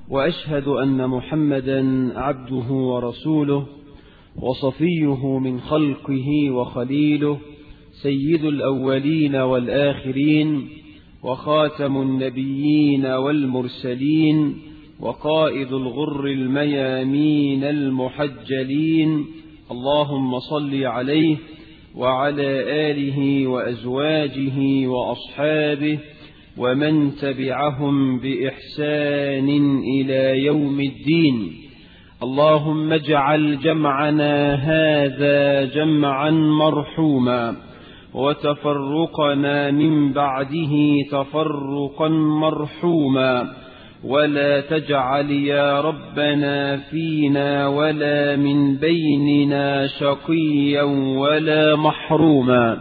وأشهد أن محمدا عبده ورسوله وصفيه من خلقه وخليله سيد الأولين والآخرين وخاتم النبيين والمرسلين وقائد الغر الميامين المحجلين اللهم صل عليه وعلى آله وأزواجه وأصحابه ومن تبعهم بإحسان إلى يوم الدين اللهم اجعل جمعنا هذا جمعا مرحوما وتفرقنا من بعده تفرقا مرحوما ولا تجعل يا ربنا فينا ولا من بيننا شقيا ولا محروما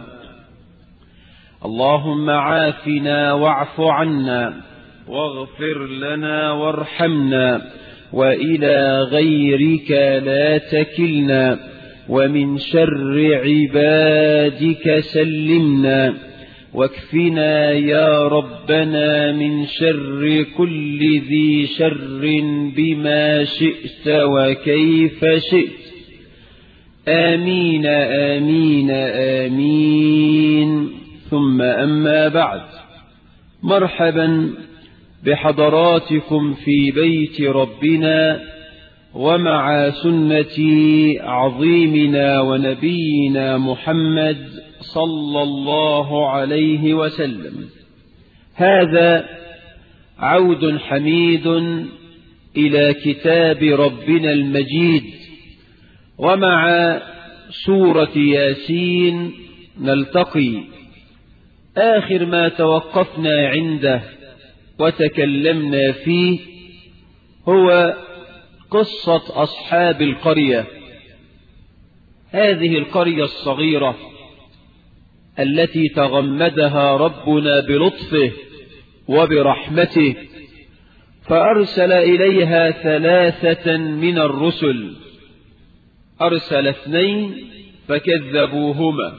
اللهم عافنا واعف عنا واغفر لنا وارحمنا وإلى غيرك لا تكلنا ومن شر عبادك سلمنا واكفنا يا ربنا من شر كل ذي شر بما شئت وكيف شئت آمين آمين آمين ثم أما بعد مرحبا بحضراتكم في بيت ربنا ومع سنة عظيمنا ونبينا محمد صلى الله عليه وسلم هذا عود حميد إلى كتاب ربنا المجيد ومع سورة ياسين نلتقي آخر ما توقفنا عنده وتكلمنا فيه هو قصة أصحاب القرية هذه القرية الصغيرة التي تغمدها ربنا بلطفه وبرحمته فأرسل إليها ثلاثة من الرسل أرسل اثنين فكذبوهما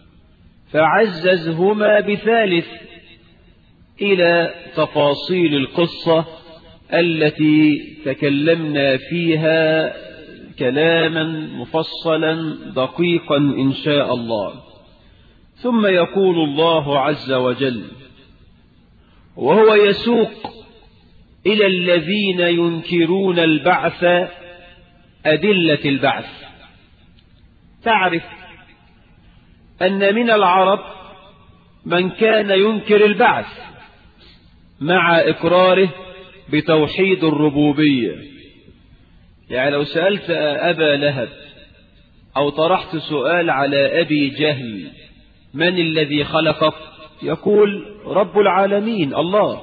فعززهما بثالث إلى تفاصيل القصة التي تكلمنا فيها كلاما مفصلا دقيقا إن شاء الله ثم يقول الله عز وجل وهو يسوق إلى الذين ينكرون البعث أدلة البعث تعرف أن من العرب من كان ينكر البعث مع إقراره بتوحيد الربوبية يعني لو سألت أبا لهب أو طرحت سؤال على أبي جهل من الذي خلقك يقول رب العالمين الله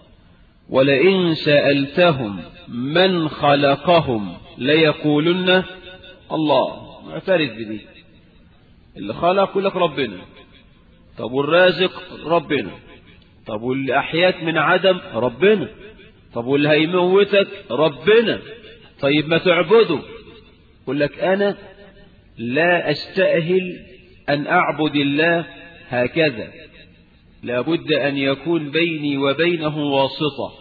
ولئن سألتهم من خلقهم ليقولن الله معترف بدي اللي خلق يقول لك ربنا طب والرازق ربنا طب واللي أحياك من عدم ربنا طب واللي هيموتك ربنا طيب ما تعبده يقول لك أنا لا أستأهل أن أعبد الله هكذا لابد أن يكون بيني وبينه واسطة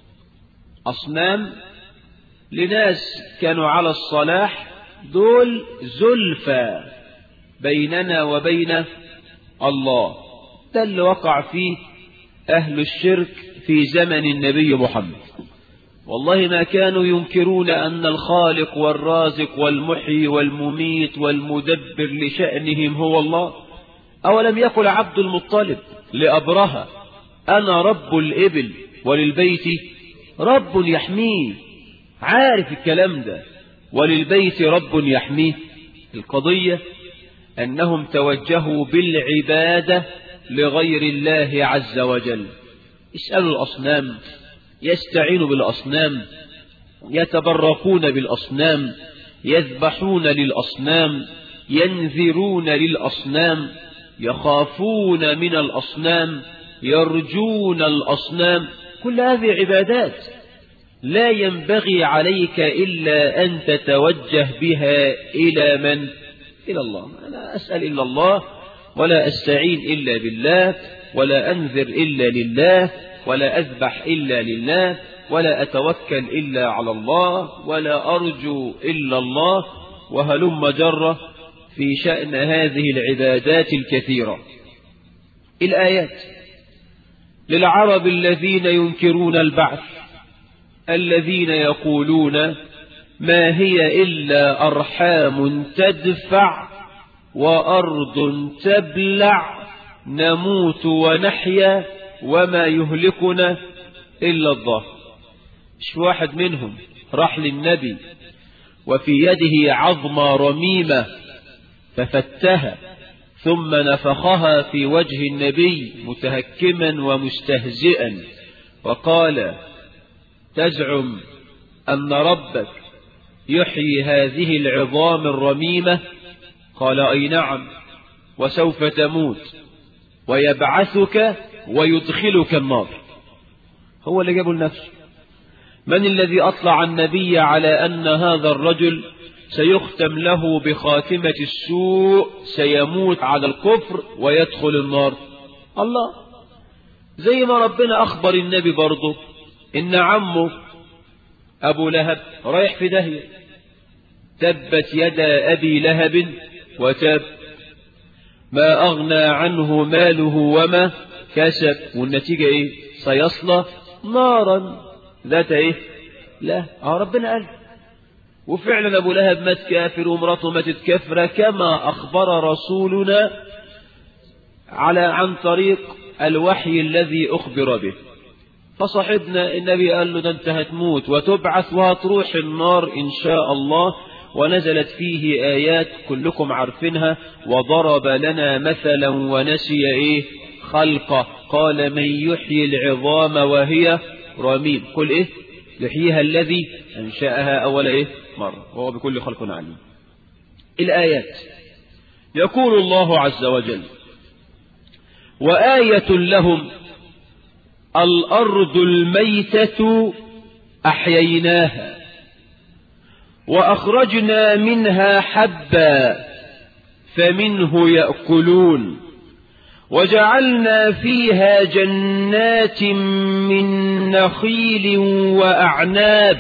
أصنام لناس كانوا على الصلاح دول زلفى بيننا وبين الله ده اللي وقع فيه أهل الشرك في زمن النبي محمد والله ما كانوا ينكرون أن الخالق والرازق والمحيي والمميت والمدبر لشأنهم هو الله أولم يقل عبد المطلب لأبرهة أنا رب الإبل وللبيت رب يحميه عارف الكلام ده وللبيت رب يحميه القضية أنهم توجهوا بالعبادة لغير الله عز وجل اسألوا الأصنام يستعينوا بالأصنام يتبركون بالأصنام يذبحون للأصنام ينذرون للأصنام يخافون من الأصنام يرجون الأصنام كل هذه عبادات لا ينبغي عليك إلا أن تتوجه بها إلى من؟ إلى الله أنا أسأل إلا الله ولا أستعين إلا بالله ولا أنذر إلا لله ولا أذبح إلا لله ولا أتوكل إلا على الله ولا أرجو إلا الله وهلم جرة في شأن هذه العبادات الكثيرة الآيات للعرب الذين ينكرون البعث الذين يقولون ما هي إلا أرحام تدفع وأرض تبلع نموت ونحيا وما يهلكنا إلا الظهر مش واحد منهم راح للنبي وفي يده عظمة رميمة ففتها ثم نفخها في وجه النبي متهكما ومستهزئا وقال تزعم أن ربك يحيي هذه العظام الرميمة قال أي نعم وسوف تموت ويبعثك ويدخلك النار هو اللي جابه لنفسه من الذي أطلع النبي على أن هذا الرجل سيختم له بخاتمة السوء سيموت على الكفر ويدخل النار الله زي ما ربنا أخبر النبي برضه إن عمه أبو لهب رايح في داهية تبت يدا أبي لهب وتب ما أغنى عنه ماله وما كسب والنتيجة إيه سيصلى نارا ذات إيه لا آه ربنا قال وفعلا أبو لهب مات كافر ومراته ماتت كافرة كما أخبر رسولنا على عن طريق الوحي الذي أخبر به فصاحبنا النبي قال له ده انت هتموت وتبعث وهتروح النار إن شاء الله ونزلت فيه آيات كلكم عارفينها وضرب لنا مثلا ونسي إيه خلقه قال من يحيي العظام وهي رميم قل إيه يحييها الذي أنشأها أول إيه مرة وهو بكل خلق عليم الآيات يقول الله عز وجل وآية لهم الأرض الميتة أحييناها وأخرجنا منها حبا فمنه يأكلون وجعلنا فيها جنات من نخيل وأعناب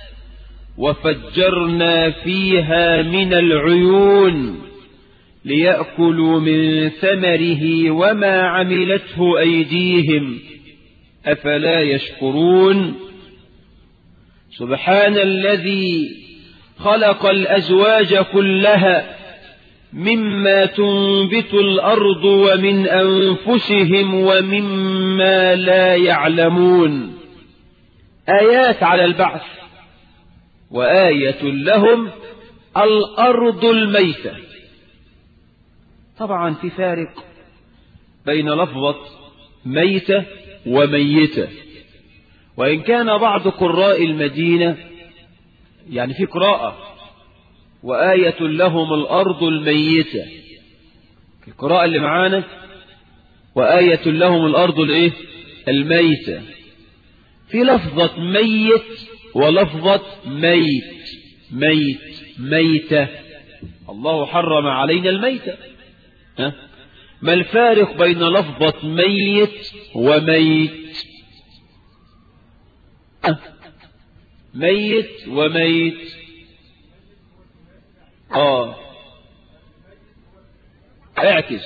وفجرنا فيها من العيون ليأكلوا من ثمره وما عملته أيديهم أفلا يشكرون سبحان الذي خلق الأزواج كلها مما تنبت الأرض ومن أنفسهم ومما لا يعلمون آيات على البعث وآية لهم الأرض الميتة طبعا في فارق بين لفظة ميتة وميتة وإن كان بعض قراء المدينة يعني في قراءة وآية لهم الأرض الميتة القراءة اللي معانا وآية لهم الأرض الإيه الميتة في لفظة ميت ولفظة ميت ميت ميتة الله حرم علينا الميتة ها؟ ما الفارق بين لفظة ميت وميت ها؟ ميت وميت اه اعكس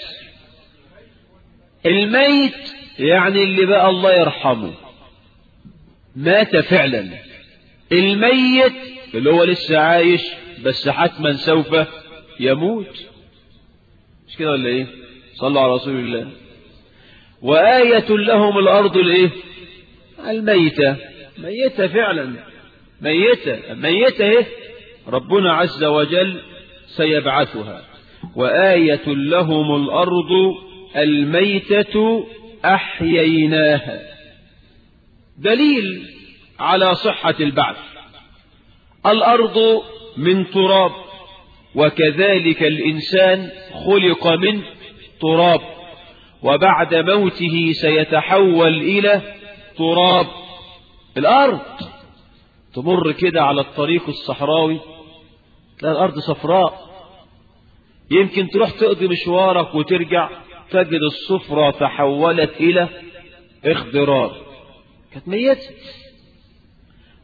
الميت يعني اللي بقى الله يرحمه مات فعلا الميت اللي هو لسه عايش بس حتما سوف يموت مش كده ولا ايه صلوا على رسول الله وآية لهم الأرض الايه الميتة ميتة فعلا ميتة ميتة ايه ربنا عز وجل سيبعثها وآية لهم الأرض الميتة أحييناها دليل على صحة البعث الأرض من تراب وكذلك الإنسان خلق من تراب وبعد موته سيتحول إلى تراب الأرض تمر كده على الطريق الصحراوي تلاقي الأرض صفراء يمكن تروح تقضي مشوارك وترجع تجد الصفرة تحولت إلى اخضرار كانت ميتة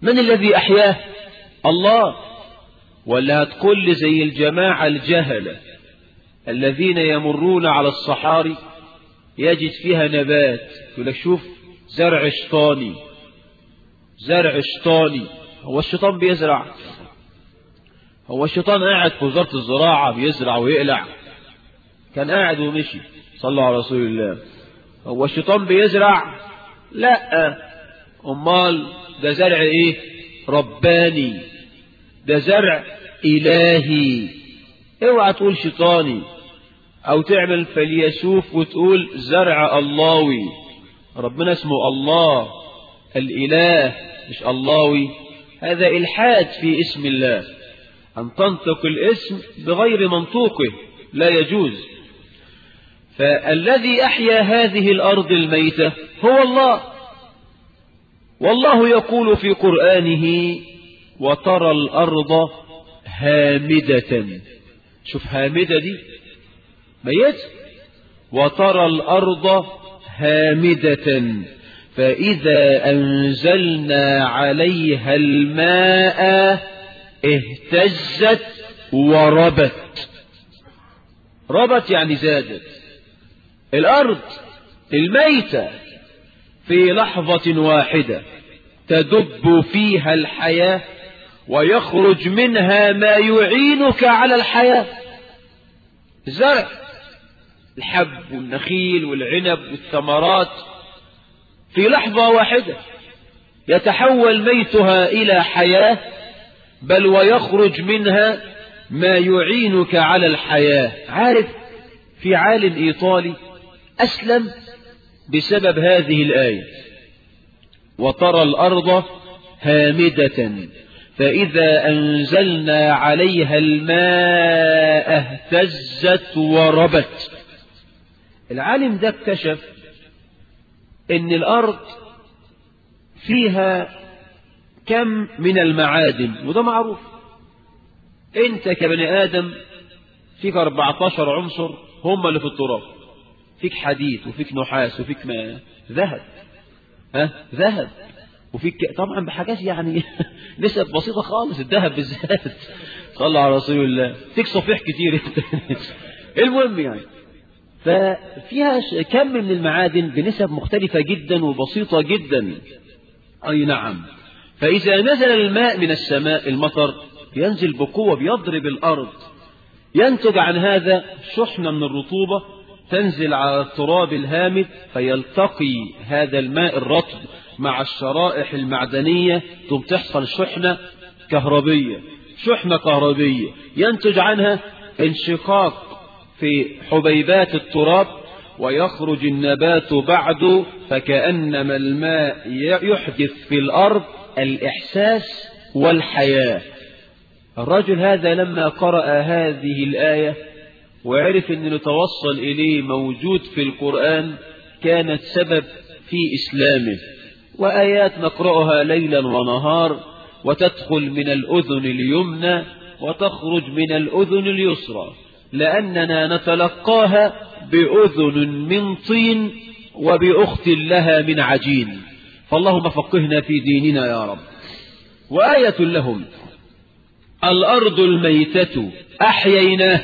من الذي أحياه الله ولا هتقول لي زي الجماعة الجهلة الذين يمرون على الصحاري يجد فيها نبات يقول لك شوف زرع شطاني زرع شطاني هو الشيطان بيزرع هو الشيطان قاعد في وزارة الزراعة بيزرع ويقلع كان قاعد ومشي صلى على رسول الله هو الشيطان بيزرع لا امال ده زرع ايه رباني ده زرع الهي اوعى تقول شيطاني او تعمل فليسوف وتقول زرع اللهوي ربنا اسمه الله الاله مش اللهوي هذا الحاد في اسم الله ان تنطق الاسم بغير منطوقه لا يجوز فالذي أحيا هذه الأرض الميتة هو الله والله يقول في قرآنه وترى الأرض هامدة شوف هامدة دي ميت وترى الأرض هامدة فإذا أنزلنا عليها الماء اهتزت وربت ربت يعني زادت الأرض الميتة في لحظة واحدة تدب فيها الحياة ويخرج منها ما يعينك على الحياة الزرع الحب والنخيل والعنب والثمرات في لحظة واحدة يتحول ميتها إلى حياة بل ويخرج منها ما يعينك على الحياة عارف في عالم إيطالي أسلم بسبب هذه الآية وترى الأرض هامدة فإذا أنزلنا عليها الماء اهتزت وربت العالم ده اكتشف ان الأرض فيها كم من المعادن وده معروف انت كبني آدم فيك 14 عنصر هم اللي في التراب فيك حديد وفيك نحاس وفيك ما ذهب ها ذهب وفيك طبعا بحاجات يعني نسب بسيطة خالص الذهب بالذات صلى على رسول الله فيك صفيح كتير المهم يعني ففيها كم من المعادن بنسب مختلفة جدا وبسيطة جدا أي نعم فإذا نزل الماء من السماء المطر ينزل بقوة بيضرب الأرض ينتج عن هذا شحنة من الرطوبة تنزل على التراب الهامد فيلتقي هذا الماء الرطب مع الشرائح المعدنية ثم تحصل شحنة كهربية شحنة كهربية ينتج عنها انشقاق في حبيبات التراب ويخرج النبات بعد فكأنما الماء يحدث في الأرض الإحساس والحياة الرجل هذا لما قرأ هذه الآية وعرف أن نتوصل إليه موجود في القرآن كانت سبب في إسلامه وآيات نقرأها ليلا ونهار وتدخل من الأذن اليمنى وتخرج من الأذن اليسرى لأننا نتلقاها بأذن من طين وبأخت لها من عجين فاللهم فقهنا في ديننا يا رب وآية لهم الأرض الميتة أحييناه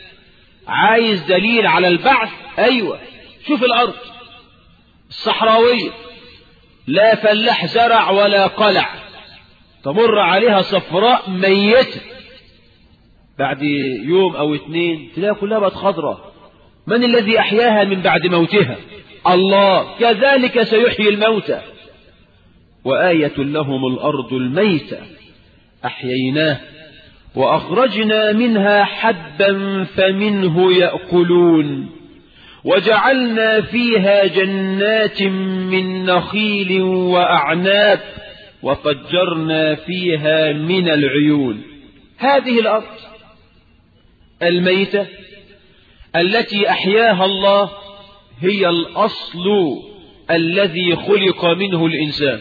عايز دليل على البعث أيوة شوف الأرض الصحراوية لا فلاح زرع ولا قلع تمر عليها صفراء ميتة بعد يوم أو اتنين تلاقي كلها بقت خضراء من الذي أحياها من بعد موتها الله كذلك سيحيي الموتى وآية لهم الأرض الميتة أحييناه وأخرجنا منها حبا فمنه يأكلون وجعلنا فيها جنات من نخيل وأعناب وفجرنا فيها من العيون هذه الأرض الميتة التي أحياها الله هي الأصل الذي خلق منه الإنسان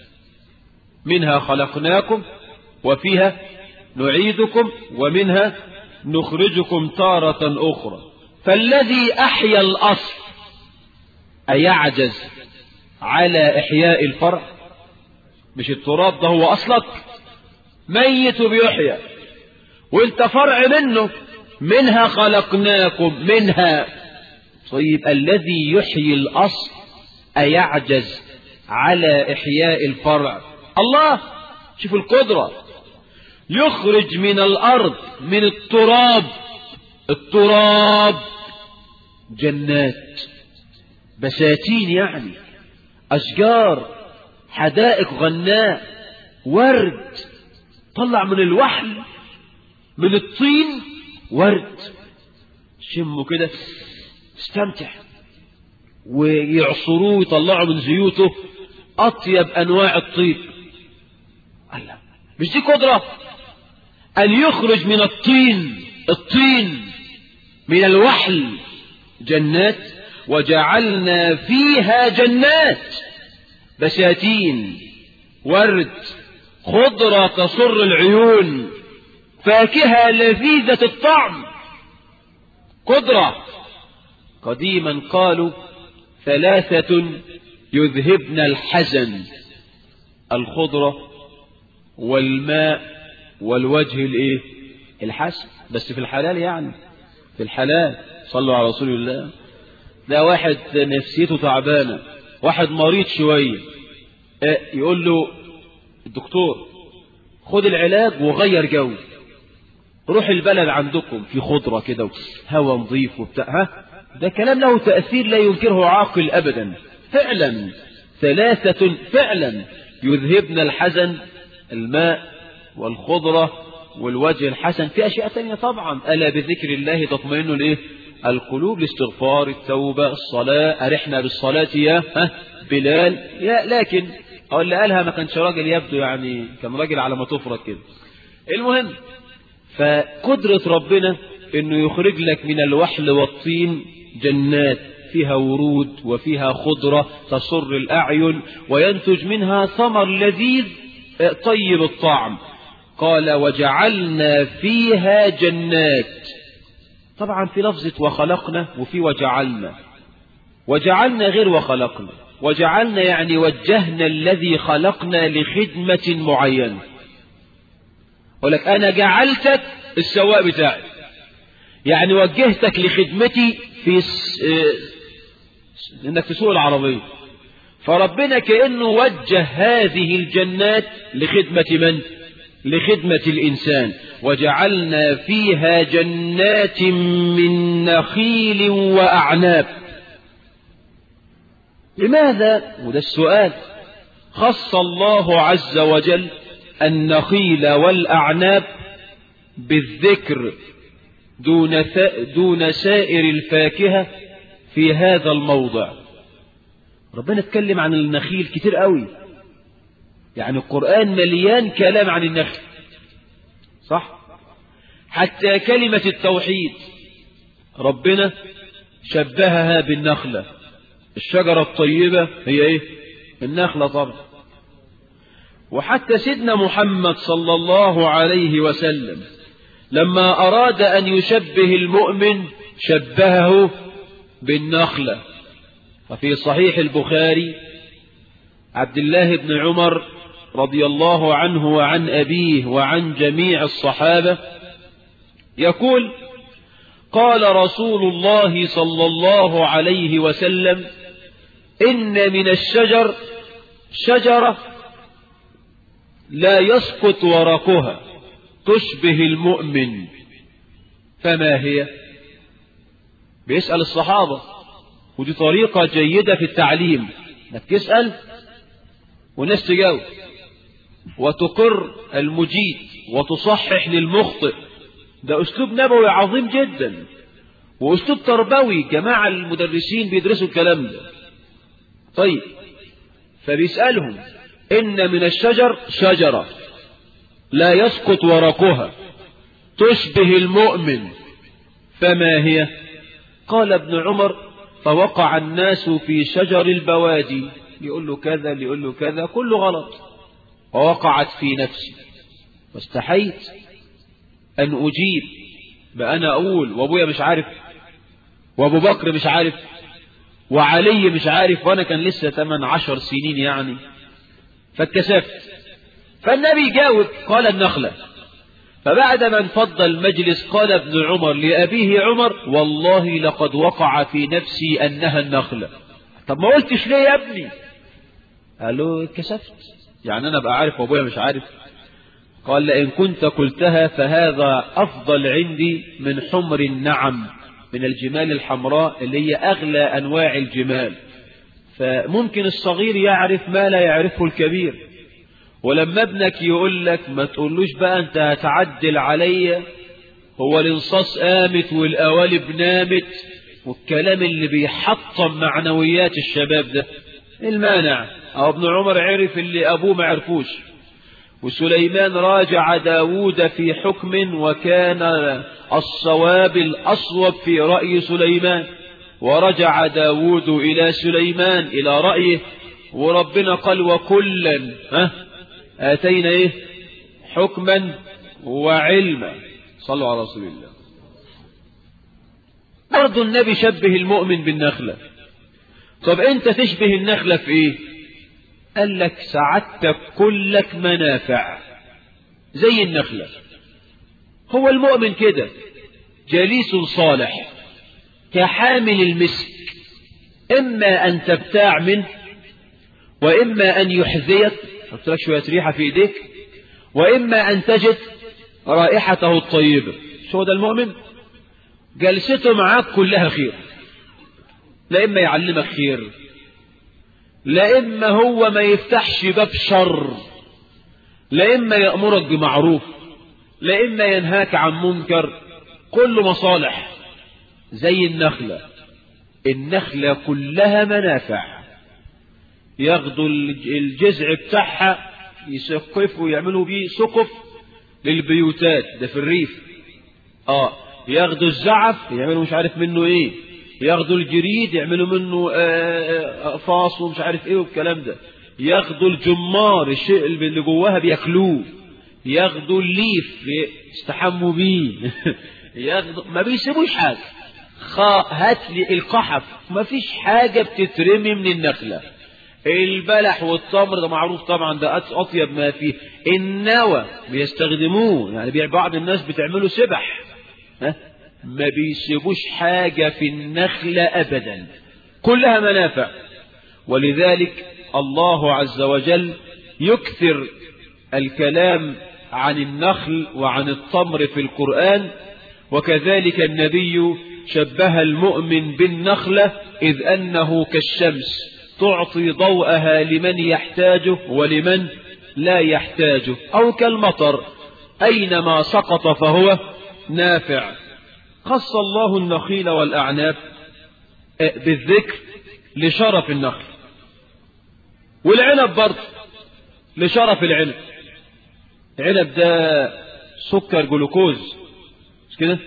منها خلقناكم وفيها نعيدكم ومنها نخرجكم تارة أخرى فالذي أحيا الأصل أيعجز على إحياء الفرع مش التراب ده هو أصلك ميت وبيحيى وانت فرع منه منها خلقناكم منها طيب الذي يحيي الأصل أيعجز على إحياء الفرع الله شوف القدرة يخرج من الأرض من التراب التراب جنات بساتين يعني أشجار حدائق غناء ورد طلع من الوحل من الطين ورد شمه كده استمتع ويعصروه ويطلعوا من زيوته أطيب أنواع الطيب الله مش دي قدرة أن يخرج من الطين الطين من الوحل جنات وجعلنا فيها جنات بساتين ورد خضرة تصر العيون فاكهة لذيذة الطعم قدرة قديما قالوا ثلاثة يذهبن الحزن الخضرة والماء والوجه الايه الحسن بس في الحلال يعني في الحلال صلوا على رسول الله ده واحد نفسيته تعبانة واحد مريض شوية يقول له الدكتور خد العلاج وغير جو روح البلد عندكم في خضرة كده هوا نظيف وبتاع ها ده كلام له تأثير لا ينكره عاقل أبدا فعلا ثلاثة فعلا يذهبن الحزن الماء والخضرة والوجه الحسن في أشياء تانية طبعا ألا بذكر الله تطمئن الإيه القلوب الاستغفار التوبة الصلاة أرحنا بالصلاة يا ها بلال يا لكن أو اللي قالها ما كانش راجل يبدو يعني كان راجل على ما تفرض كده المهم فقدرة ربنا انه يخرج لك من الوحل والطين جنات فيها ورود وفيها خضرة تسر الأعين وينتج منها ثمر لذيذ طيب الطعم قال وجعلنا فيها جنات طبعا في لفظة وخلقنا وفي وجعلنا وجعلنا غير وخلقنا وجعلنا يعني وجهنا الذي خلقنا لخدمة معينة أقول لك أنا جعلتك السواق بتاعي يعني وجهتك لخدمتي في س... انك تسوق العربية فربنا كأنه وجه هذه الجنات لخدمة من لخدمة الإنسان وجعلنا فيها جنات من نخيل وأعناب لماذا وده السؤال خص الله عز وجل النخيل والأعناب بالذكر دون, دون سائر الفاكهة في هذا الموضع ربنا اتكلم عن النخيل كتير قوي يعني القرآن مليان كلام عن النخل صح حتى كلمة التوحيد ربنا شبهها بالنخلة الشجرة الطيبة هي ايه النخلة طبعا وحتى سيدنا محمد صلى الله عليه وسلم لما أراد أن يشبه المؤمن شبهه بالنخلة ففي صحيح البخاري عبد الله بن عمر رضي الله عنه وعن أبيه وعن جميع الصحابة يقول قال رسول الله صلى الله عليه وسلم إن من الشجر شجرة لا يسقط ورقها تشبه المؤمن فما هي بيسأل الصحابة ودي طريقة جيدة في التعليم انك تسأل والناس تجاوب وتقر المجيد وتصحح للمخطئ ده أسلوب نبوي عظيم جدا وأسلوب تربوي جماعة المدرسين بيدرسوا الكلام ده طيب فبيسألهم إن من الشجر شجرة لا يسقط ورقها تشبه المؤمن فما هي قال ابن عمر فوقع الناس في شجر البوادي يقول له كذا يقول له كذا كله غلط ووقعت في نفسي واستحيت أن أجيب بأنا أقول وأبويا مش عارف وأبو بكر مش عارف وعلي مش عارف وأنا كان لسه 8 عشر سنين يعني فاتكسفت فالنبي جاوب قال النخلة فبعد ما انفض المجلس قال ابن عمر لأبيه عمر والله لقد وقع في نفسي أنها النخلة طب ما قلتش ليه يا ابني قال له اتكسفت يعني أنا بقى عارف وأبويا مش عارف قال لئن كنت قلتها فهذا أفضل عندي من حمر النعم من الجمال الحمراء اللي هي أغلى أنواع الجمال فممكن الصغير يعرف ما لا يعرفه الكبير ولما ابنك يقول لك ما تقولوش بقى انت هتعدل عليا هو الانصاص قامت والقوالب نامت والكلام اللي بيحطم معنويات الشباب ده المانع او ابن عمر عرف اللي ابوه ما عرفوش وسليمان راجع داود في حكم وكان الصواب الأصوب في رأي سليمان ورجع داود إلى سليمان إلى رأيه وربنا قال وكلا ها آتينا إيه حكما وعلما صلوا على رسول الله برضو النبي شبه المؤمن بالنخلة طب انت تشبه النخلة في ايه قال لك سعادتك كلك منافع زي النخلة هو المؤمن كده جليس صالح كحامل المسك إما أن تبتاع منه وإما أن يحذيك حط لك شوية ريحة في إيديك وإما أن تجد رائحته الطيبة شو ده المؤمن جلسته معاك كلها خير لا إما يعلمك خير لا إما هو ما يفتحش باب شر لا إما يأمرك بمعروف لا إما ينهاك عن منكر كله مصالح زي النخلة النخلة كلها منافع ياخدوا الجذع بتاعها يسقفوا ويعملوا بيه سقف للبيوتات ده في الريف اه ياخدوا الزعف يعملوا مش عارف منه ايه ياخدوا الجريد يعملوا منه اقفاص ومش عارف ايه والكلام ده ياخدوا الجمار الشيء اللي جواها بياكلوه ياخدوا الليف يستحموا بيه ياخدوا ما بيسيبوش حاجه هات لي القحف ما فيش حاجه بتترمي من النخله البلح والتمر ده معروف طبعا ده اطيب ما فيه النوى بيستخدموه يعني بعض الناس بتعمله سبح ها ما بيسيبوش حاجة في النخلة أبدا كلها منافع ولذلك الله عز وجل يكثر الكلام عن النخل وعن التمر في القرآن وكذلك النبي شبه المؤمن بالنخلة إذ أنه كالشمس تعطي ضوءها لمن يحتاجه ولمن لا يحتاجه أو كالمطر أينما سقط فهو نافع خص الله النخيل والأعناب بالذكر لشرف النخل والعنب برضه لشرف العنب العنب ده سكر جلوكوز مش كده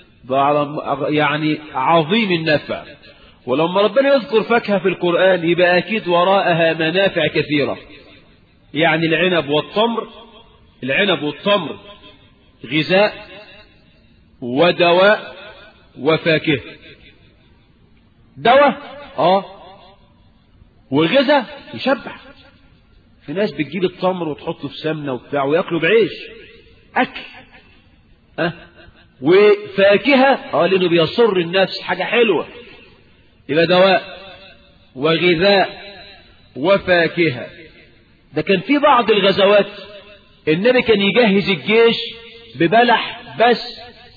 يعني عظيم النفع ولما ربنا يذكر فاكهة في القرآن يبقى أكيد وراءها منافع كثيرة يعني العنب والتمر العنب والتمر غذاء ودواء وفاكهة دواء اه وغذاء يشبع في ناس بتجيب التمر وتحطه في سمنة وبتاع وياكلوا بعيش أكل أه؟ وفاكهة اه لأنه بيصر النفس حاجة حلوة يبقى دواء وغذاء وفاكهة ده كان في بعض الغزوات النبي كان يجهز الجيش ببلح بس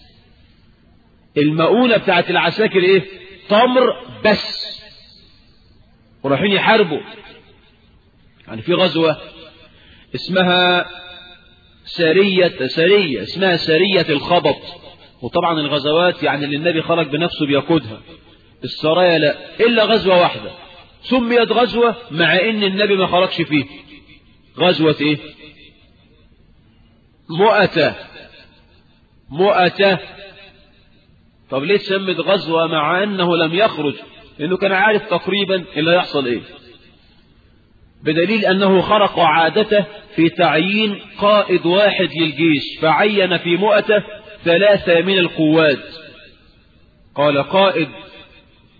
المؤونة بتاعت العساكر ايه تمر بس ورايحين يحاربوا يعني في غزوة اسمها سرية سرية اسمها سرية الخبط وطبعا الغزوات يعني اللي النبي خرج بنفسه بيقودها السرايا لا إلا غزوة واحدة سميت غزوة مع ان النبي ما خرجش فيه غزوة ايه مؤتة مؤتة طب ليه سمت غزوة مع أنه لم يخرج لأنه كان عارف تقريبا اللي هيحصل إيه بدليل أنه خرق عادته في تعيين قائد واحد للجيش فعين في مؤته ثلاثة من القوات قال قائد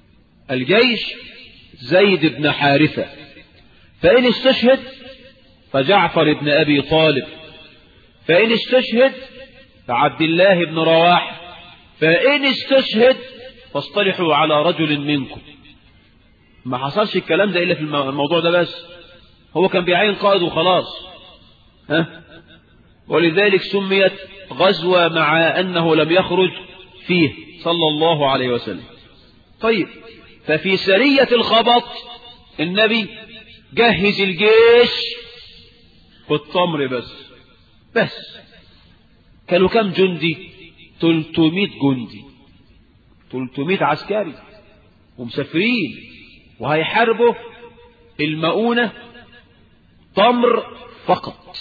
الجيش زيد بن حارثة فإن استشهد فجعفر بن أبي طالب فإن استشهد فعبد الله بن رواح فإن استشهد فاصطلحوا على رجل منكم ما حصلش الكلام ده إلا في الموضوع ده بس هو كان بيعين قائد وخلاص ها ولذلك سميت غزوة مع أنه لم يخرج فيه صلى الله عليه وسلم طيب ففي سرية الخبط النبي جهز الجيش بالتمر بس بس كانوا كم جندي 300 جندي 300 عسكري ومسافرين وهيحاربوا المؤونة تمر فقط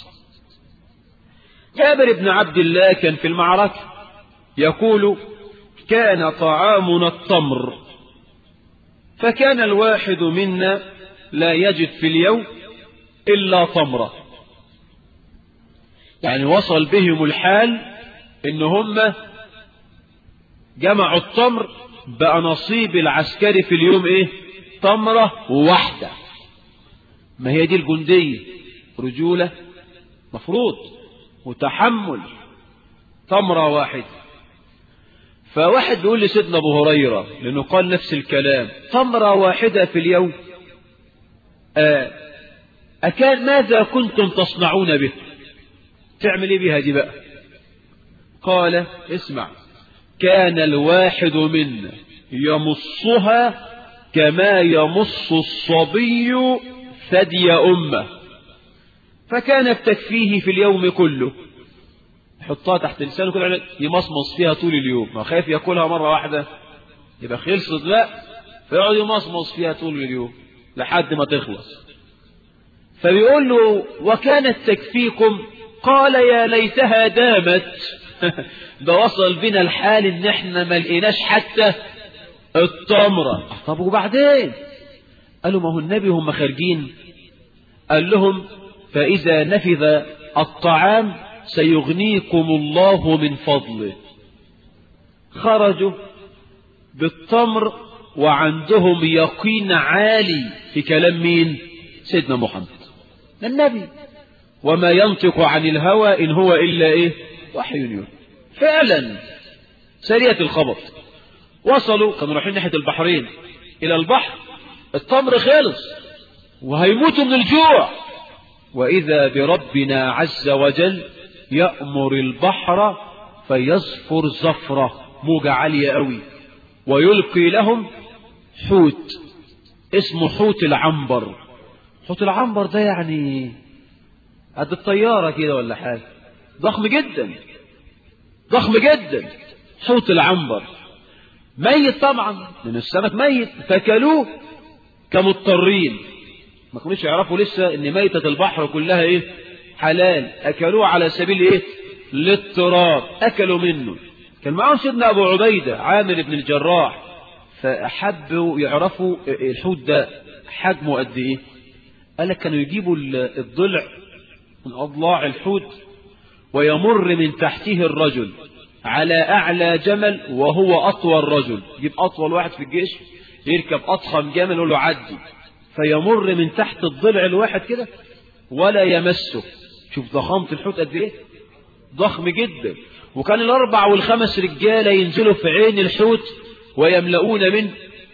جابر بن عبد الله كان في المعركة يقول كان طعامنا التمر فكان الواحد منا لا يجد في اليوم إلا تمرة يعني وصل بهم الحال إن هم جمعوا التمر بقى نصيب العسكري في اليوم إيه تمرة واحدة ما هي دي الجندية رجولة مفروض وتحمل تمرة واحدة فواحد بيقول لسيدنا ابو هريرة لانه قال نفس الكلام تمرة واحدة في اليوم آه أكان ماذا كنتم تصنعون به تعمل ايه بها دي بقى قال اسمع كان الواحد منا يمصها كما يمص الصبي ثدي أمه فكانت تكفيه في اليوم كله يحطها تحت لسانه كده يمصمص فيها طول اليوم ما خايف ياكلها مرة واحدة يبقى خلصت لا فيقعد يمصمص فيها طول اليوم لحد ما تخلص فبيقول له وكانت تكفيكم قال يا ليتها دامت ده وصل بنا الحال ان احنا ما لقيناش حتى التمرة طب وبعدين قالوا ما هو النبي هم خارجين قال لهم فإذا نفذ الطعام سيغنيكم الله من فضله خرجوا بالتمر وعندهم يقين عالي في كلام مين سيدنا محمد النبي وما ينطق عن الهوى إن هو إلا إيه وحي يوحى فعلا سرية الخبط وصلوا كانوا رايحين ناحية البحرين إلى البحر التمر خلص وهيموتوا من الجوع وإذا بربنا عز وجل يأمر البحر فيزفر زفرة موجة عالية قوي ويلقي لهم حوت اسمه حوت العنبر حوت العنبر ده يعني قد الطيارة كده ولا حاجة ضخم جدا ضخم جدا حوت العنبر ميت طبعا من السمك ميت فكلوه كمضطرين ما كانوش يعرفوا لسه ان ميتة البحر كلها ايه حلال اكلوه على سبيل ايه الاضطرار اكلوا منه كان معاهم سيدنا ابو عبيدة عامر بن الجراح فاحبوا يعرفوا الحوت ده حجمه قد ايه قال لك كانوا يجيبوا الضلع من اضلاع الحوت ويمر من تحته الرجل على اعلى جمل وهو اطول رجل يجيب اطول واحد في الجيش يركب اضخم جمل يقول له عدي فيمر من تحت الضلع الواحد كده ولا يمسه شوف ضخامة الحوت قد ايه ضخم جدا وكان الاربع والخمس رجاله ينزلوا في عين الحوت ويملؤون من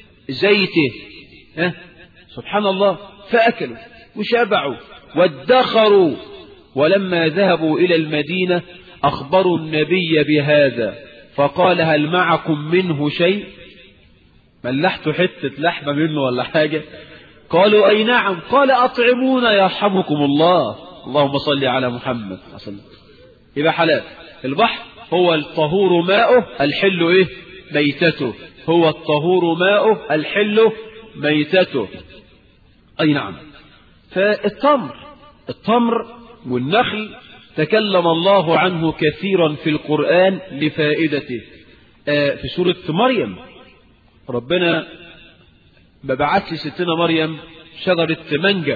زيته ها سبحان الله فاكلوا وشبعوا وادخروا ولما ذهبوا الى المدينه اخبروا النبي بهذا فقال هل معكم منه شيء ملحتوا حته لحمه منه ولا حاجه قالوا أي نعم قال أطعمونا يرحمكم الله اللهم صل على محمد وسلم يبقى حلال البحر هو الطهور ماؤه الحل إيه ميتته هو الطهور ماؤه الحل ميتته أي نعم فالتمر التمر والنخل تكلم الله عنه كثيرا في القرآن لفائدته آه في سورة مريم ربنا ما بعتش ستنا مريم شجرة مانجا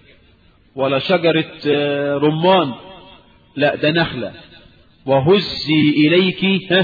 ولا شجرة رمان لا ده نخلة وهزي إليك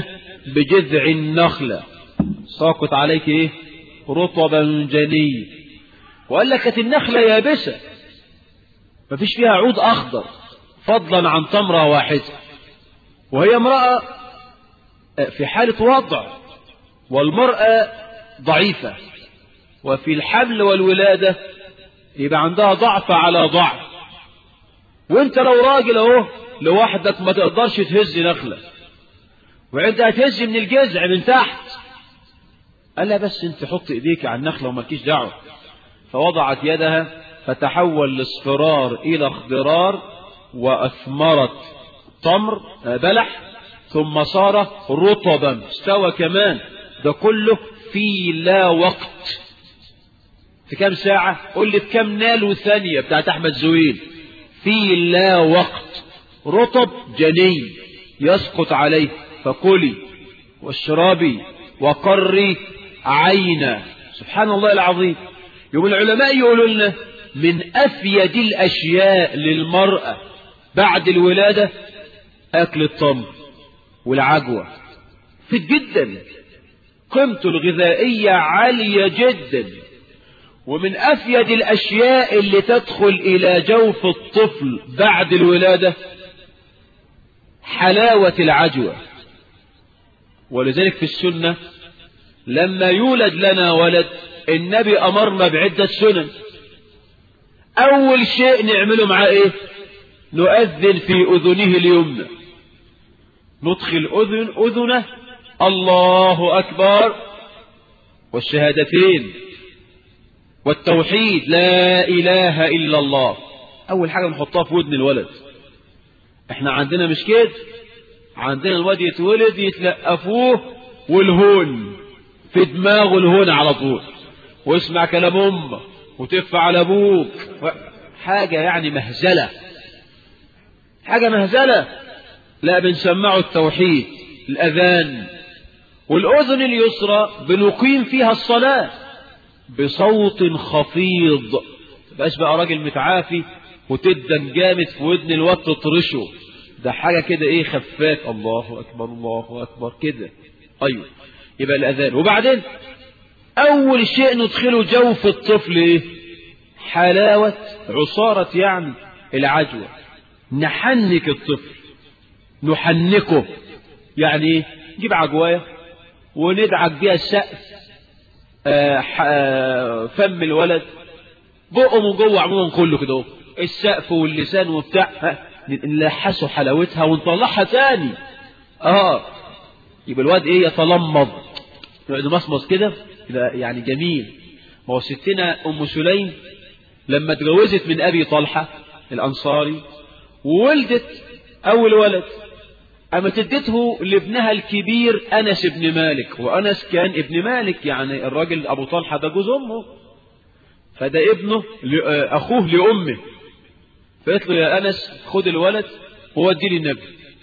بجذع النخلة ساقط عليك إيه رطبا جني وقال لك كانت النخلة يابسة مفيش فيها عود أخضر فضلا عن تمرة واحدة وهي امرأة في حالة وضع والمرأة ضعيفة وفي الحمل والولادة يبقى عندها ضعف على ضعف وانت لو راجل اهو لوحدك ما تقدرش تهز نخلة وانت هتهز من الجذع من تحت قال لها بس انت حط ايديك على النخلة ومالكيش دعوة فوضعت يدها فتحول الاصفرار الى اخضرار واثمرت تمر بلح ثم صار رطبا استوى كمان ده كله في لا وقت في كام ساعة قول لي في كام نالو ثانية بتاعت أحمد زويل في لا وقت رطب جني يسقط عليه فكلي واشربي وقري عينا سبحان الله العظيم يوم العلماء يقولوا لنا من أفيد الأشياء للمرأة بعد الولادة أكل التمر والعجوة فيد جدا قيمته الغذائية عالية جدا ومن أفيد الأشياء اللي تدخل إلى جوف الطفل بعد الولادة حلاوة العجوة ولذلك في السنة لما يولد لنا ولد النبي أمرنا بعدة سنن أول شيء نعمله معاه إيه نؤذن في أذنه اليمنى ندخل أذن أذنه الله أكبر والشهادتين والتوحيد لا إله إلا الله أول حاجة نحطها في ودن الولد احنا عندنا مش كده عندنا الواد يتولد يتلقفوه والهون في دماغه الهون على طول واسمع كلام امه وتف على ابوك حاجة يعني مهزلة حاجة مهزلة لا بنسمعه التوحيد الأذان والأذن اليسرى بنقيم فيها الصلاة بصوت خفيض تبقاش بقى راجل متعافي وتدن جامد في ودن الواد تطرشه ده حاجة كده ايه خفاف الله أكبر الله أكبر كده أيوه يبقى الأذان وبعدين أول شيء ندخله جوف الطفل ايه حلاوة عصارة يعني العجوة نحنك الطفل نحنكه يعني ايه نجيب عجواية وندعك بيها السقف آه آه فم الولد بقه من جوه عموما كله كده السقف واللسان وبتاع نلحسه حلاوتها ونطلعها تاني اه يبقى الواد ايه يتلمض يقعد مصمص كده يعني جميل ما هو ستنا ام سليم لما اتجوزت من ابي طلحه الانصاري وولدت اول ولد أما تدته لابنها الكبير أنس بن مالك وأنس كان ابن مالك يعني الراجل أبو طلحة ده جوز أمه فده ابنه أخوه لأمه فقلت له يا أنس خد الولد ووديه للنبي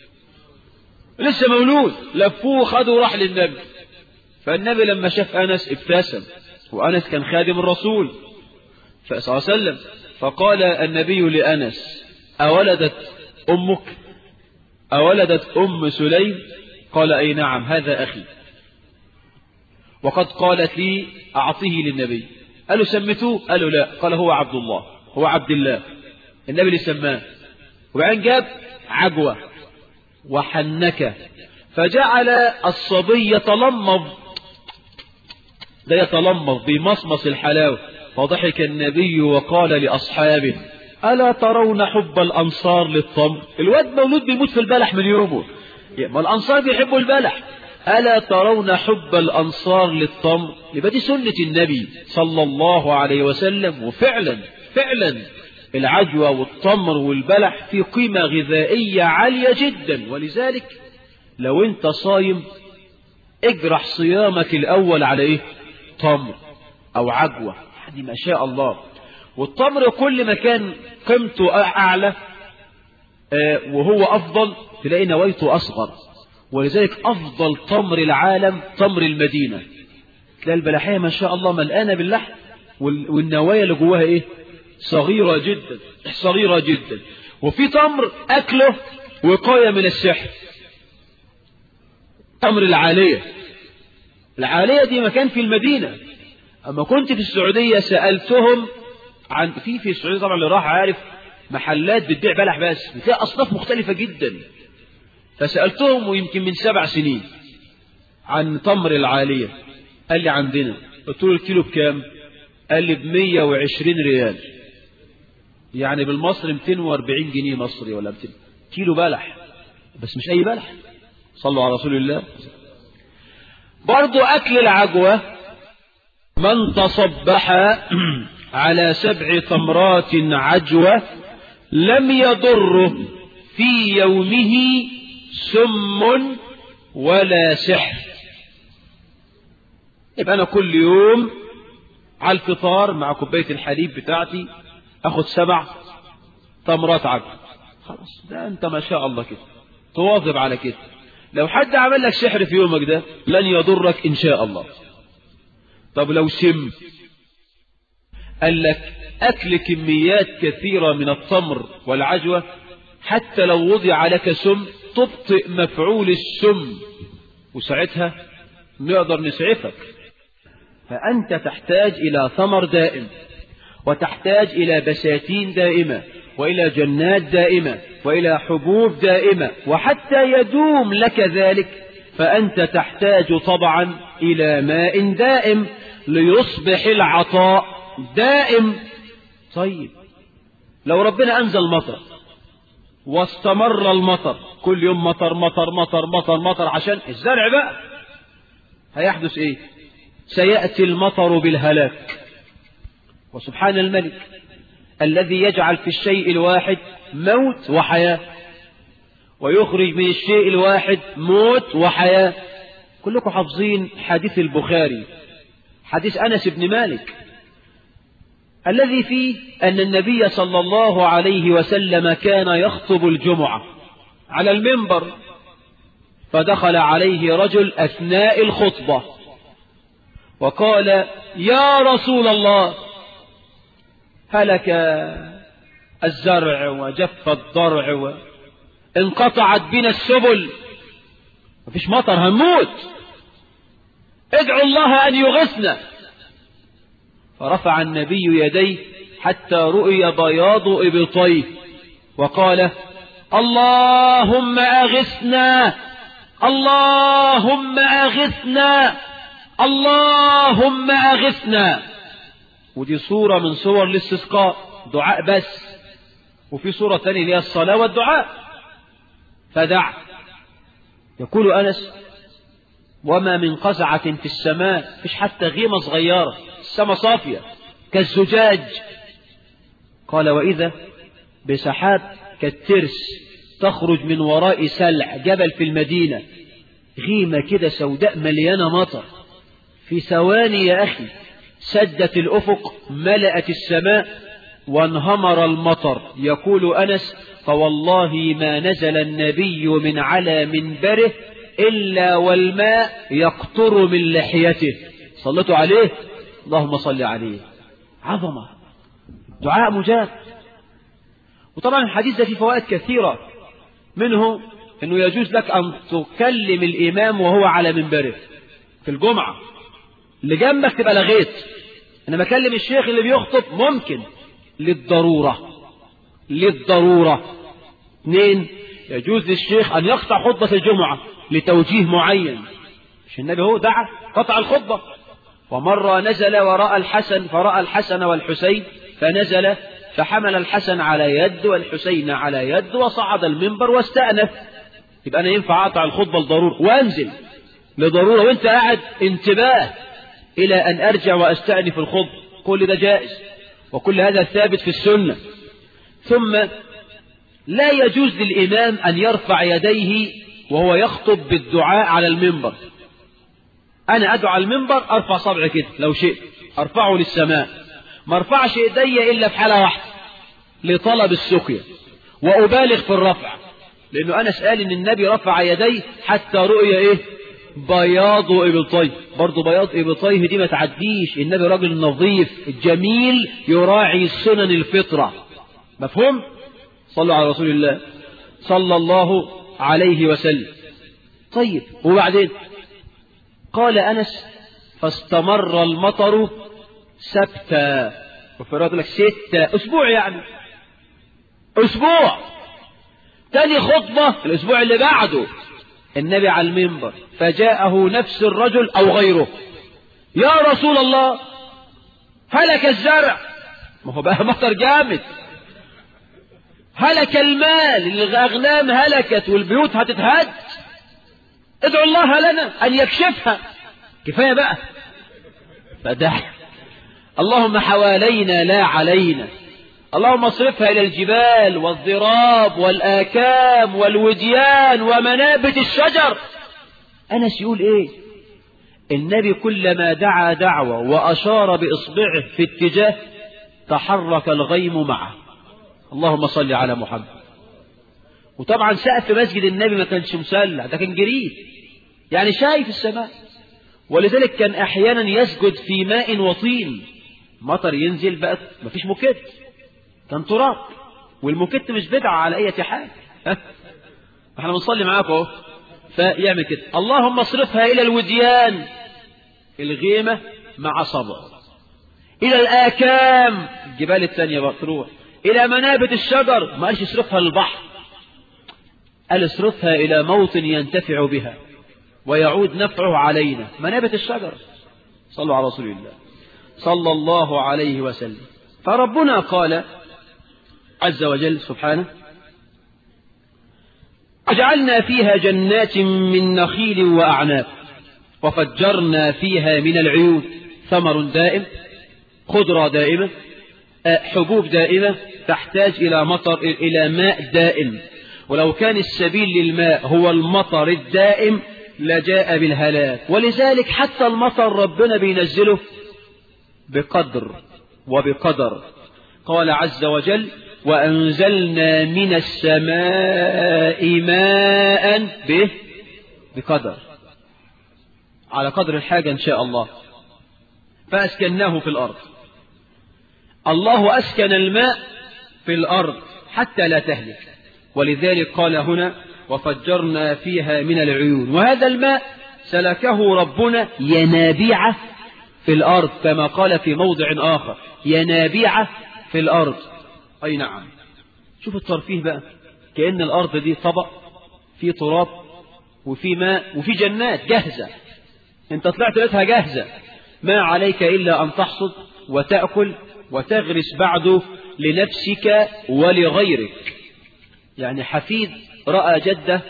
لسه مولود لفوه خده وراح للنبي فالنبي لما شاف أنس ابتسم وأنس كان خادم الرسول صلى الله عليه وسلم فقال النبي لأنس أولدت أمك أولدت أم سليم قال أي نعم هذا أخي وقد قالت لي أعطيه للنبي قالوا سمتوه قالوا لا قال هو عبد الله هو عبد الله النبي اللي سماه وبعدين جاب عجوة وحنك فجعل الصبي يتلمض ده يتلمض بمصمص الحلاوة فضحك النبي وقال لأصحابه ألا ترون حب الأنصار للتمر الواد مولود بيموت في البلح من يومه ما الأنصار بيحبوا البلح ألا ترون حب الأنصار للتمر يبقى دي سنة النبي صلى الله عليه وسلم وفعلا فعلا العجوة والتمر والبلح في قيمة غذائية عالية جدا ولذلك لو انت صايم اجرح صيامك الأول على ايه تمر أو عجوة يعني ما شاء الله والتمر كل ما كان قيمته أعلى وهو أفضل تلاقي نوايته أصغر ولذلك أفضل تمر العالم تمر المدينة تلاقي البلحية ما شاء الله ملقانة باللحم والنوايا اللي جواها إيه صغيرة جدا صغيرة جدا وفي تمر أكله وقاية من السحر تمر العالية العالية دي مكان في المدينة أما كنت في السعودية سألتهم عن في في السعودية طبعا اللي راح عارف محلات بتبيع بلح بس بتلاقي أصناف مختلفة جدا فسألتهم ويمكن من سبع سنين عن تمر العالية قال لي عندنا قلت له الكيلو بكام قال لي ب 120 ريال يعني بالمصري 240 جنيه مصري ولا 200 كيلو بلح بس مش أي بلح صلوا على رسول الله برضو أكل العجوة من تصبح على سبع تمرات عجوة لم يضره في يومه سم ولا سحر يبقى أنا كل يوم على الفطار مع كوباية الحليب بتاعتي أخد سبع تمرات عجوة خلاص ده أنت ما شاء الله كده تواظب على كده لو حد عمل لك سحر في يومك ده لن يضرك إن شاء الله طب لو سم قال لك أكل كميات كثيرة من التمر والعجوة حتى لو وضع لك سم تبطئ مفعول السم وساعتها نقدر نسعفك فأنت تحتاج إلى ثمر دائم وتحتاج إلى بساتين دائمة وإلى جنات دائمة وإلى حبوب دائمة وحتى يدوم لك ذلك فأنت تحتاج طبعا إلى ماء دائم ليصبح العطاء دائم طيب لو ربنا أنزل مطر واستمر المطر كل يوم مطر مطر مطر مطر مطر عشان الزرع بقى هيحدث ايه سيأتي المطر بالهلاك وسبحان الملك الذي يجعل في الشيء الواحد موت وحياة ويخرج من الشيء الواحد موت وحياة كلكم حافظين حديث البخاري حديث أنس بن مالك الذي فيه أن النبي صلى الله عليه وسلم كان يخطب الجمعة على المنبر فدخل عليه رجل أثناء الخطبة وقال يا رسول الله هلك الزرع وجف الضرع وانقطعت بنا السبل مفيش مطر هنموت ادعوا الله أن يغثنا فرفع النبي يديه حتى رؤي بياض إبطيه وقال اللهم أغثنا اللهم أغثنا اللهم أغثنا ودي صورة من صور الاستسقاء دعاء بس وفي صورة ثانية اللي هي الصلاة والدعاء فدع يقول أنس وما من قزعة في السماء فيش حتى غيمة صغيرة السماء صافية كالزجاج قال وإذا بسحاب كالترس تخرج من وراء سلع جبل في المدينة غيمة كده سوداء مليانة مطر في ثواني يا أخي سدت الأفق ملأت السماء وانهمر المطر يقول أنس فوالله ما نزل النبي من على منبره إلا والماء يقطر من لحيته صلتوا عليه اللهم صل عليه عظمة دعاء مجاب وطبعا الحديث ده فيه فوائد كثيرة منه أنه يجوز لك أن تكلم الإمام وهو على منبره في الجمعة اللي جنبك تبقى لغيت أنا بكلم الشيخ اللي بيخطب ممكن للضرورة للضرورة اثنين يجوز للشيخ أن يقطع خطبة الجمعة لتوجيه معين مش النبي هو دعا قطع الخطبة ومرة نزل وراء الحسن فرأى الحسن والحسين فنزل فحمل الحسن على يد والحسين على يد وصعد المنبر واستأنف يبقى أنا ينفع أقطع الخطبة لضرورة وأنزل لضرورة وأنت قاعد انتباه إلى أن أرجع وأستأنف الخطبة كل ده جائز وكل هذا ثابت في السنة ثم لا يجوز للإمام أن يرفع يديه وهو يخطب بالدعاء على المنبر أنا أدعو على المنبر أرفع صبعي كده لو شئت أرفعه للسماء ما ارفعش إيدي إلا في حالة واحدة لطلب السقيا وأبالغ في الرفع لأنه أنا سأل إن النبي رفع يديه حتى رؤية إيه بياض إبطيه برضه بياض إبطيه دي ما تعديش النبي راجل نظيف جميل يراعي سنن الفطرة مفهوم صلوا على رسول الله صلى الله عليه وسلم طيب وبعدين قال أنس فاستمر المطر سبتا وفي رواية لك ستة أسبوع يعني أسبوع تاني خطبة الأسبوع اللي بعده النبي على المنبر فجاءه نفس الرجل أو غيره يا رسول الله هلك الزرع ما هو بقى مطر جامد هلك المال الأغنام هلكت والبيوت هتتهد ادعو الله لنا أن يكشفها كفاية بقى فده اللهم حوالينا لا علينا اللهم اصرفها إلى الجبال والضراب والآكام والوديان ومنابت الشجر أنس يقول إيه النبي كلما دعا دعوة وأشار بإصبعه في اتجاه تحرك الغيم معه اللهم صل على محمد وطبعا سقف مسجد النبي ما كانش مسلح ده كان جريد يعني شايف السماء ولذلك كان احيانا يسجد في ماء وطين مطر ينزل بقى مفيش موكيت كان تراب والموكيت مش بدعة على اي حال احنا بنصلي معاكم اهو فيعمل كده اللهم اصرفها الى الوديان الغيمة مع صبر الى الاكام الجبال التانية بقى تروح الى منابت الشجر ما قالش اصرفها للبحر قال اصرفها الى موطن ينتفع بها ويعود نفعه علينا منابت الشجر صلوا على رسول الله صلى الله عليه وسلم فربنا قال عز وجل سبحانه وجعلنا فيها جنات من نخيل وأعناب وفجرنا فيها من العيون ثمر دائم خضرة دائمة حبوب دائمة تحتاج إلى مطر إلى ماء دائم ولو كان السبيل للماء هو المطر الدائم لجاء بالهلاك ولذلك حتى المطر ربنا بينزله بقدر وبقدر قال عز وجل وأنزلنا من السماء ماء به بقدر على قدر الحاجة إن شاء الله فأسكناه في الأرض الله أسكن الماء في الأرض حتى لا تهلك ولذلك قال هنا وفجرنا فيها من العيون وهذا الماء سلكه ربنا ينابيع في الأرض كما قال في موضع آخر ينابيع في الأرض أي نعم شوف الترفيه بقى كأن الأرض دي طبق في تراب وفي ماء وفي جنات جاهزة انت طلعت لقيتها جاهزة ما عليك إلا أن تحصد وتأكل وتغرس بعده لنفسك ولغيرك يعني حفيد رأى جدة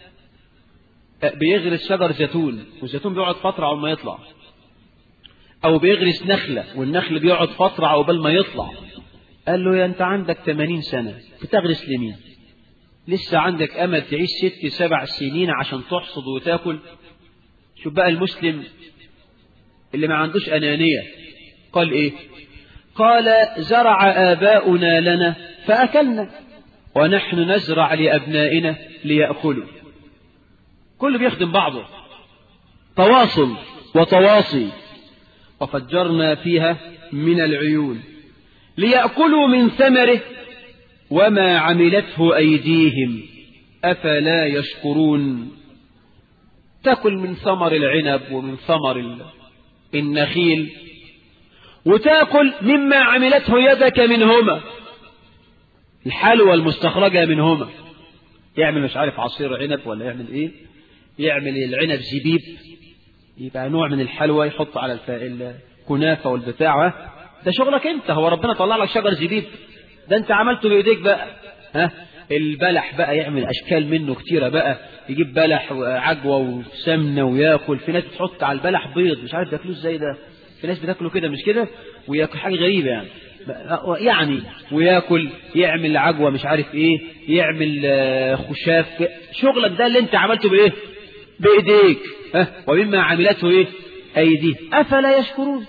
بيغرس شجر زيتون والزيتون بيقعد فترة عقبال ما يطلع أو بيغرس نخلة والنخل بيقعد فترة عقبال ما يطلع قال له يا أنت عندك 80 سنة بتغرس لمين لسه عندك أمل تعيش ست سبع سنين عشان تحصد وتاكل شوف بقى المسلم اللي ما عندوش أنانية قال إيه قال زرع آباؤنا لنا فأكلنا ونحن نزرع لأبنائنا ليأكلوا كل بيخدم بعضه تواصل وتواصي وفجرنا فيها من العيون ليأكلوا من ثمره وما عملته أيديهم أفلا يشكرون تأكل من ثمر العنب ومن ثمر النخيل وتأكل مما عملته يدك منهما الحلوى المستخرجة منهما يعمل مش عارف عصير عنب ولا يعمل ايه يعمل العنب زبيب يبقى نوع من الحلوى يحط على الكنافة والبتاع ده شغلك انت هو ربنا طلع لك شجر زبيب ده انت عملته بايديك بقى ها البلح بقى يعمل اشكال منه كتيرة بقى يجيب بلح وعجوة وسمنة وياكل في ناس بتحط على البلح بيض مش عارف بياكلوه ازاي ده في ناس بتاكله كده مش كده وياكل حاجة غريبة يعني يعني وياكل يعمل عجوة مش عارف ايه يعمل خشاف شغلك ده اللي انت عملته بايه بايديك ها ومما عملته ايه ايديه افلا يشكرون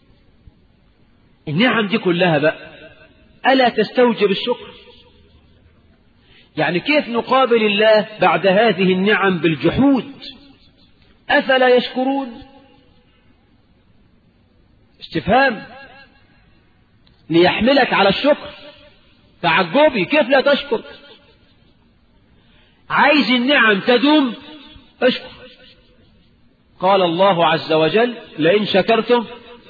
النعم دي كلها بقى الا تستوجب الشكر يعني كيف نقابل الله بعد هذه النعم بالجحود افلا يشكرون استفهام ليحملك على الشكر تعجبي كيف لا تشكر عايز النعم تدوم اشكر قال الله عز وجل لئن شكرتم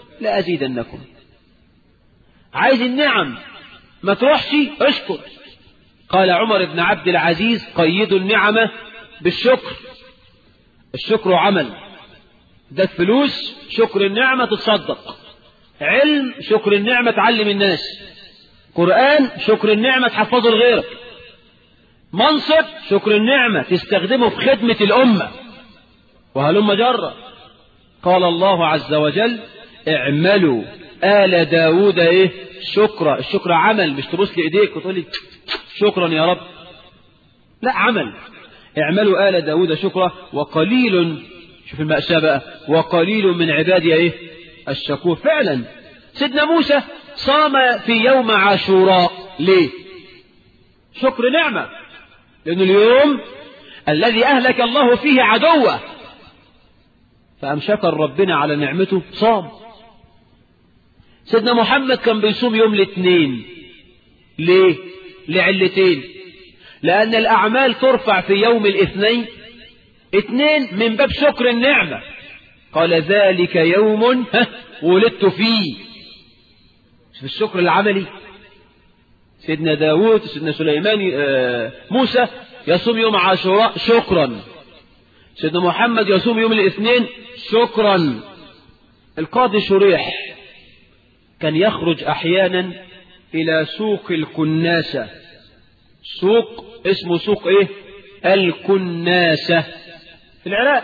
لأزيدنكم عايز النعم ما تروحش اشكر قال عمر بن عبد العزيز قيدوا النعمة بالشكر الشكر عمل ده فلوس شكر النعمة تتصدق علم شكر النعمة تعلم الناس قرآن شكر النعمة تحفظه لغيرك منصب شكر النعمة تستخدمه في خدمة الأمة وهلم جرة قال الله عز وجل اعملوا آل داود ايه شكرا الشكر عمل مش تبص لإيديك وتقول لي شكرا يا رب لا عمل اعملوا آل داود شكرا وقليل شوف المأساة بقى وقليل من عبادي ايه الشكور فعلا سيدنا موسى صام في يوم عاشوراء ليه شكر نعمة لأن اليوم الذي أهلك الله فيه عدوه فأم شكر ربنا على نعمته صام سيدنا محمد كان بيصوم يوم الاثنين ليه لعلتين لأن الأعمال ترفع في يوم الاثنين اثنين من باب شكر النعمة قال ذلك يوم ولدت فيه في الشكر العملي سيدنا داود سيدنا سليمان موسى يصوم يوم عاشوراء شكرا سيدنا محمد يصوم يوم الاثنين شكرا القاضي شريح كان يخرج احيانا الى سوق الكناسة سوق اسمه سوق ايه الكناسة في العراق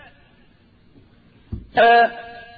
آه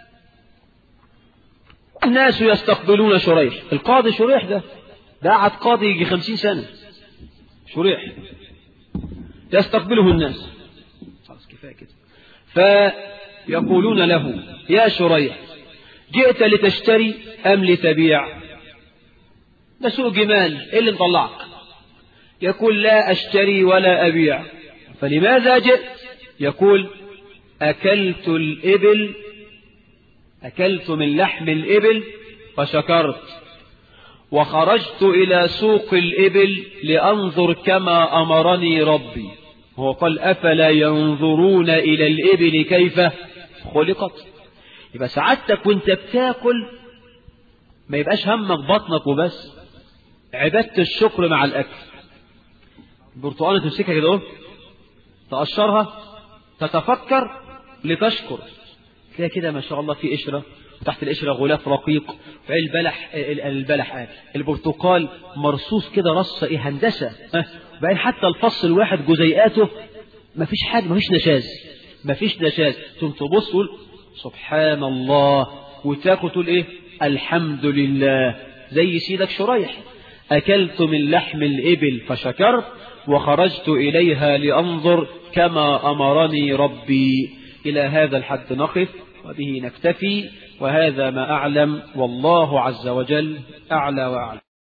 الناس يستقبلون شريح القاضي شريح ده ده قعد قاضي يجي خمسين سنة شريح يستقبله الناس خلاص كفاية كده فيقولون له يا شريح جئت لتشتري أم لتبيع ده سوق جمال ايه اللي مطلعك يقول لا أشتري ولا أبيع فلماذا جئت يقول أكلت الإبل أكلت من لحم الإبل فشكرت وخرجت إلى سوق الإبل لأنظر كما أمرني ربي هو قال أفلا ينظرون إلى الإبل كيف خلقت يبقى سعادتك وانت بتاكل ما يبقاش همك بطنك وبس عبادة الشكر مع الأكل البرتقالة تمسكها كده تقشرها تتفكر لتشكر تلاقي كده ما شاء الله في قشرة وتحت القشرة غلاف رقيق في البلح البلح آه البرتقال مرصوص كده رصة ايه هندسة ها وبعدين حتى الفص الواحد جزيئاته ما فيش حاجة ما فيش نشاز ما فيش نشاز ثم تبص تقول سبحان الله وتاكل تقول ايه الحمد لله زي سيدك شريح أكلت من لحم الإبل فشكرت وخرجت إليها لأنظر كما أمرني ربي إلى هذا الحد نقف وبه نكتفي وهذا ما أعلم والله عز وجل أعلى وأعلم